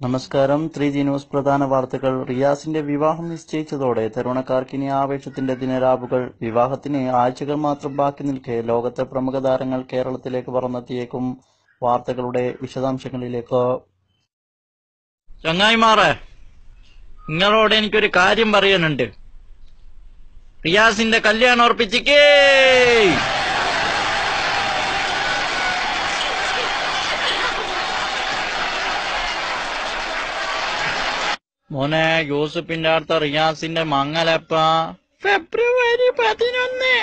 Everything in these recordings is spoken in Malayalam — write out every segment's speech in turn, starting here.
നമസ്കാരം ത്രീ ജി ന്യൂസ് പ്രധാന വാർത്തകൾ റിയാസിന്റെ വിവാഹം നിശ്ചയിച്ചതോടെ തരുണക്കാർക്ക് ഇനി ആവേശത്തിന്റെ ദിനരാവുകൾ വിവാഹത്തിന് ആഴ്ചകൾ മാത്രം ബാക്കി നിൽക്കെ ലോകത്തെ പ്രമുഖ താരങ്ങൾ കേരളത്തിലേക്ക് പറന്നെത്തിയേക്കും വാർത്തകളുടെ വിശദാംശങ്ങളിലേക്ക് ചങ്ങായിമാറെ നിങ്ങളോട് എനിക്കൊരു കാര്യം പറയാനുണ്ട് റിയാസിന്റെ കല്യാണം ഉറപ്പിച്ചിക്കേ മോനെ യൂസുഫിന്റെ അടുത്ത റിയാസിന്റെ മങ്ങലപ്പ ഫെബ്രുവരി പതിനൊന്ന്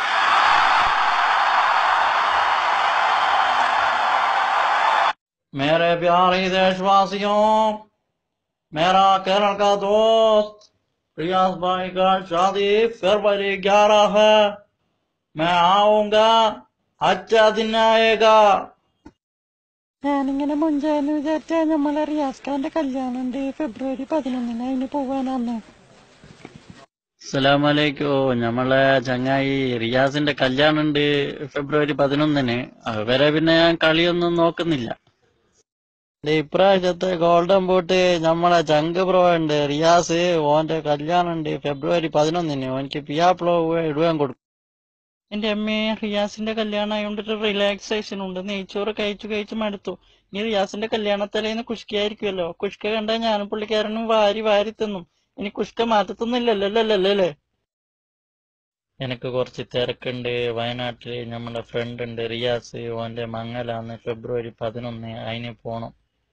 मेरे प्यारे देशवासियों मेरा केरल का दोस्त रियाज भाई का शादी फरवरी ग्यारह है मैं आऊंगा अच्छा दिन आएगा ഞാനിങ്ങനെ മുൻചായെന്ന് വിചാരിച്ചാ നമ്മളെ റിയാസ് ഖാന്റെ കല്യാണം ഉണ്ട് ഫെബ്രുവരി പതിനൊന്നിന് അതിന് പോവാനാന്ന് അസ്സലാമലൈക്കോ നമ്മളെ ചങ്ങായി റിയാസിന്റെ കല്യാണം ഉണ്ട് ഫെബ്രുവരി പതിനൊന്നിന് അതുവരെ പിന്നെ ഞാൻ കളിയൊന്നും നോക്കുന്നില്ല ദേ ഇപ്രാവശ്യത്തെ ഗോൾഡൻ ബൂട്ട് നമ്മളെ ചങ്ക് ബ്രോ ഉണ്ട് റിയാസ് ഓന്റെ കല്യാണം ഉണ്ട് ഫെബ്രുവരി പതിനൊന്നിന് ഓനിക്ക് പിയാപ്ലോ ഇടുവാൻ കൊടുക്കും എന്റെ അമ്മേ റിയാസിന്റെ കല്യാണം ആയതുകൊണ്ട് റിലാക്സേഷൻ ഉണ്ട് നെയ്ച്ചോറ് കഴിച്ചു കഴിച്ചു മടുത്തു ഇനി റിയാസിന്റെ കല്യാണത്തലേന്ന് കുഷ്കയായിരിക്കുമല്ലോ കുഷ്ക കണ്ടാൽ ഞാനും പുള്ളിക്കാരനും വാരി വാരി തിന്നും ഇനി കുഷ്ക മാറ്റത്തൊന്നുമില്ലല്ലോ എനിക്ക് കുറച്ച് തിരക്കുണ്ട് വയനാട്ടില് നമ്മുടെ ഫ്രണ്ട് ഉണ്ട് റിയാസ് ഓന്റെ മംഗലാന്ന് ഫെബ്രുവരി പതിനൊന്ന് അതിന് പോണം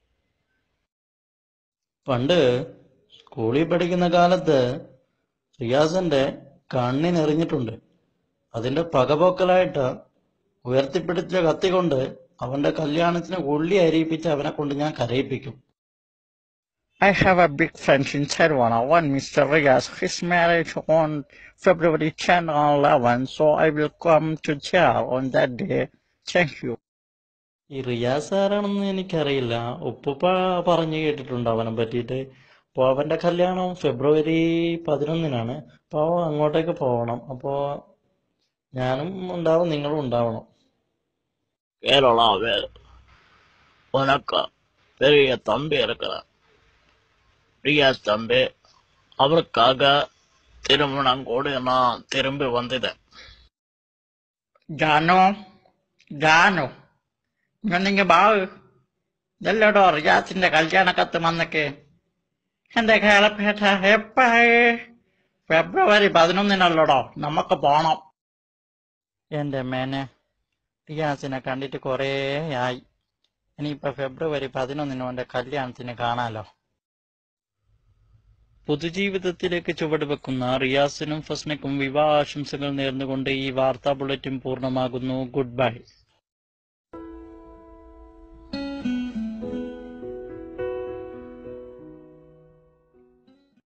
പണ്ട് സ്കൂളിൽ പഠിക്കുന്ന കാലത്ത് റിയാസിന്റെ കണ്ണിനെറിഞ്ഞിട്ടുണ്ട് അതിന്റെ പകപോക്കലായിട്ട് ഉയർത്തിപ്പിടിച്ച കത്തി കൊണ്ട് അവന്റെ കല്യാണത്തിന് ഉള്ളി അരിയിപ്പിച്ച് അവനെ കൊണ്ട് ഞാൻ കരയിപ്പിക്കും I have a big friend in Taiwan, one Mr. Riaz. His marriage on February 10 or 11, so I will come to chair on that day. Thank you. ഈ റിയാസ് ആരാണെന്ന് എനിക്കറിയില്ല ഉപ്പുപ്പ പറഞ്ഞു കേട്ടിട്ടുണ്ട് അവനെ പറ്റിയിട്ട് അപ്പോൾ അവന്റെ കല്യാണം ഫെബ്രുവരി പതിനൊന്നിനാണ് അപ്പോൾ അങ്ങോട്ടേക്ക് പോകണം അപ്പോൾ ഞാനും ഉണ്ടാവും നിങ്ങളും ഉണ്ടാവണം கேரளாவே உனக்கு பெரிய தம்பி இருக்கிறார் ரியாஸ் தம்பி அவருக்காக திருமணம் கூட நான் திரும்பி வந்ததேன் ജാനോ ജാനോ ഇങ്ങ ബാവ് ഇതല്ലടോ റിയാസിന്റെ കല്യാണ കത്ത് വന്നൊക്കെ എന്റെ കേളപ്പേട്ട എപ്പായേ ഫെബ്രുവരി പതിനൊന്നിനല്ലടോ നമുക്ക് പോണം എന്റെ മേനെ റിയാസിനെ കണ്ടിട്ട് കുറേ ആയി ഇനിയിപ്പോ ഫെബ്രുവരി പതിനൊന്നിന് അവന്റെ കല്യാണത്തിന് കാണാലോ പൊതുജീവിതത്തിലേക്ക് ചുവടുവെക്കുന്ന റിയാസിനും ഫസ്നക്കും വിവാഹാശംസകൾ നേർന്നുകൊണ്ട് ഈ വാർത്താ ബുള്ളറ്റിൻ പൂർണ്ണമാകുന്നു ഗുഡ് ബൈ